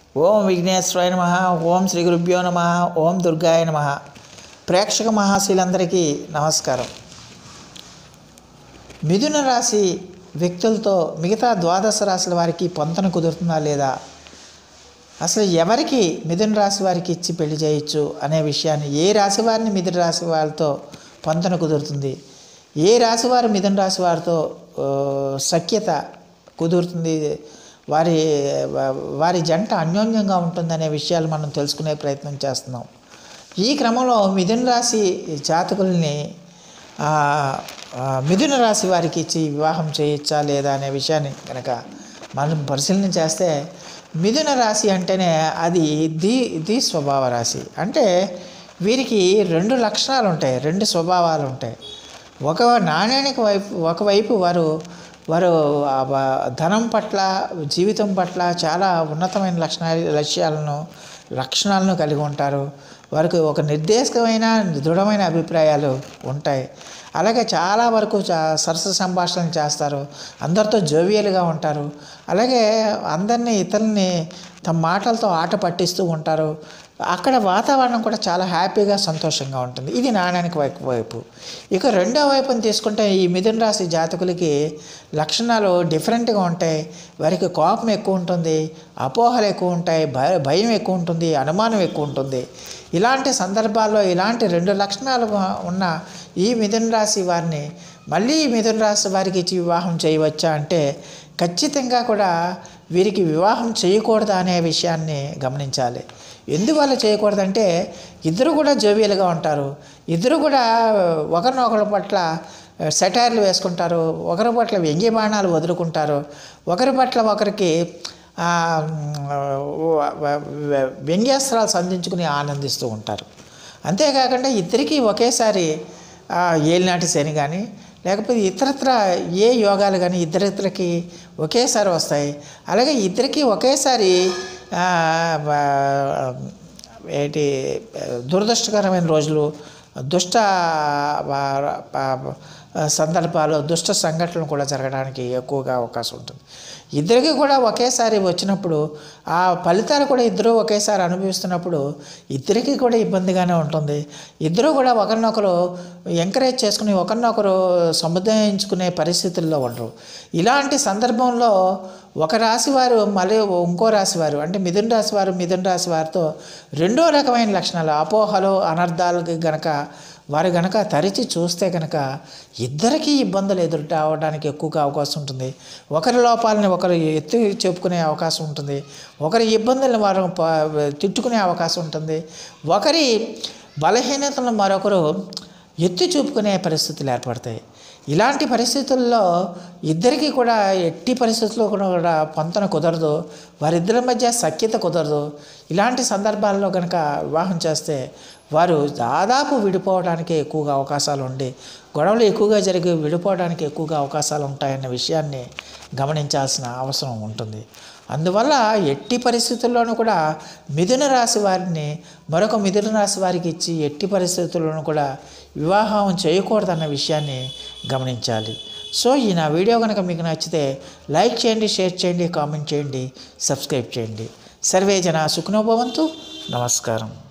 ఓం విఘ్నేశ్వరాయ నమ ఓం శ్రీ గురుభ్యో నమ ఓం దుర్గాయ నమ ప్రేక్షక మహాశీలందరికీ నమస్కారం మిథున రాశి వ్యక్తులతో మిగతా ద్వాదశ రాశుల వారికి పొంతన కుదురుతుందా లేదా అసలు ఎవరికి మిథున రాశి వారికి ఇచ్చి పెళ్లి చేయొచ్చు అనే విషయాన్ని ఏ రాశి వారిని మిథున రాశి వారితో పొంతన కుదురుతుంది ఏ రాశి వారు మిథున రాశి వారితో ఆ, సఖ్యత కుదురుతుంది వారి వా- వారి జంట అన్యోన్యంగా ఉంటుందనే విషయాలు మనం తెలుసుకునే ప్రయత్నం చేస్తున్నాం ఈ క్రమంలో మిథున రాశి జాతకుల్ని ఆ, ఆ, మిథున రాశి వారికి ఇచ్చి వివాహం చేయొచ్చా లేదా అనే విషయాన్ని కనుక మనం పరిశీలన చేస్తే మిథున రాశి అంటేనే అది ది ది స్వభావ రాశి అంటే వీరికి రెండు లక్షణాలు ఉంటాయి రెండు స్వభావాలు ఉంటాయి ఒక నాణ్యానికి వైపు ఒకవైపు వారు వారు ఆ వ- ధనం పట్ల జీవితం పట్ల చాలా ఉన్నతమైన లక్షణాలు లక్ష్యాలను లక్షణాలను కలిగి ఉంటారు వారికి ఒక నిర్దేశకమైన దృఢమైన అభిప్రాయాలు ఉంటాయి అలాగే చాలా వరకు చా సరస సంభాషణలు చేస్తారు అందరితో జోవియల్గా ఉంటారు అలాగే అందరినీ ఇతరుల్ని తమ మాటలతో ఆట పట్టిస్తూ ఉంటారు అక్కడ వాతావరణం కూడా చాలా హ్యాపీగా సంతోషంగా ఉంటుంది ఇది నాణ్యానికి వైపు వైపు ఇక రెండో వైపుని తీసుకుంటే ఈ మిథున రాశి జాతకులకి లక్షణాలు డిఫరెంట్గా ఉంటాయి వారికి కోపం ఎక్కువ ఉంటుంది అపోహలు ఎక్కువ ఉంటాయి భయ భయం ఎక్కువ ఉంటుంది అనుమానం ఎక్కువ ఉంటుంది ఇలాంటి సందర్భాల్లో ఇలాంటి రెండు లక్షణాలు ఉన్న ఈ మిథున రాశి వారిని మళ్ళీ ఈ మిథున రాశి వారికి ఇచ్చి వివాహం చేయవచ్చా అంటే ఖచ్చితంగా కూడా వీరికి వివాహం చేయకూడదు అనే విషయాన్ని గమనించాలి ఎందువల్ల చేయకూడదంటే ఇద్దరు కూడా జోవియల్గా ఉంటారు ఇద్దరు కూడా ఒకరినొకరి పట్ల సెటైర్లు వేసుకుంటారు ఒకరి పట్ల వ్యంగ్య బాణాలు వదులుకుంటారు ఒకరి పట్ల ఒకరికి ఆ, వ- వ- వ- వ్యంగ్యాస్త్రాలు సంధించుకుని ఆనందిస్తూ ఉంటారు అంతేకాకుండా ఇద్దరికీ ఒకేసారి ఆ, ఏలినాటి శని కానీ లేకపోతే ఇతరత్ర ఏ యోగాలు కానీ ఇద్దరిద్దరికి ఒకేసారి వస్తాయి అలాగే ఇద్దరికి ఒకేసారి ఆ, వా- ఏంటి దురదృష్టకరమైన రోజులు దుష్ట వా- పా- సందర్భాలు దుష్ట సంఘటనలు కూడా జరగడానికి ఎక్కువగా అవకాశం ఉంటుంది ఇద్దరికి కూడా ఒకేసారి వచ్చినప్పుడు ఆ ఫలితాలు కూడా ఇద్దరు ఒకేసారి అనుభవిస్తున్నప్పుడు ఇద్దరికి కూడా ఇబ్బందిగానే ఉంటుంది ఇద్దరు కూడా ఒకరినొకరు ఎంకరేజ్ చేసుకుని ఒకరినొకరు సముదాయించుకునే పరిస్థితుల్లో ఉండరు ఇలాంటి సందర్భంలో ఒక రాశి వారు మళ్ళీ ఇంకో రాశి వారు అంటే మిథున రాశి వారు మిథున రాశి వారితో రెండో రకమైన లక్షణాలు అపోహలు అనర్థాలకి గనక వారు గనక తరిచి చూస్తే కనుక ఇద్దరికీ ఇబ్బందులు ఎదురు రావడానికి ఎక్కువగా అవకాశం ఉంటుంది ఒకరి లోపాలని ఒకరు ఎత్తి చెప్పుకునే అవకాశం ఉంటుంది ఒకరి ఇబ్బందులను వారు ప- తిట్టుకునే అవకాశం ఉంటుంది ఒకరి బలహీనతలను మరొకరు ఎత్తి చూపుకునే పరిస్థితులు ఏర్పడతాయి ఇలాంటి పరిస్థితుల్లో ఇద్దరికీ కూడా ఎట్టి పరిస్థితుల్లో కూడా పొంతన కుదరదు వారిద్దరి మధ్య సఖ్యత కుదరదు ఇలాంటి సందర్భాల్లో కనుక వివాహం చేస్తే వారు దాదాపు విడిపోవడానికి ఎక్కువగా అవకాశాలు ఉండి గొడవలు ఎక్కువగా జరిగి విడిపోవడానికి ఎక్కువగా అవకాశాలు ఉంటాయన్న విషయాన్ని గమనించాల్సిన అవసరం ఉంటుంది అందువల్ల ఎట్టి పరిస్థితుల్లోనూ కూడా మిథున రాశి వారిని మరొక మిథున రాశి వారికి ఇచ్చి ఎట్టి పరిస్థితుల్లోనూ కూడా వివాహం చేయకూడదన్న విషయాన్ని గమనించాలి సో ఈ నా వీడియో కనుక మీకు నచ్చితే లైక్ చేయండి షేర్ చేయండి కామెంట్ చేయండి సబ్స్క్రైబ్ చేయండి సర్వే జన సుఖనోభవంతు నమస్కారం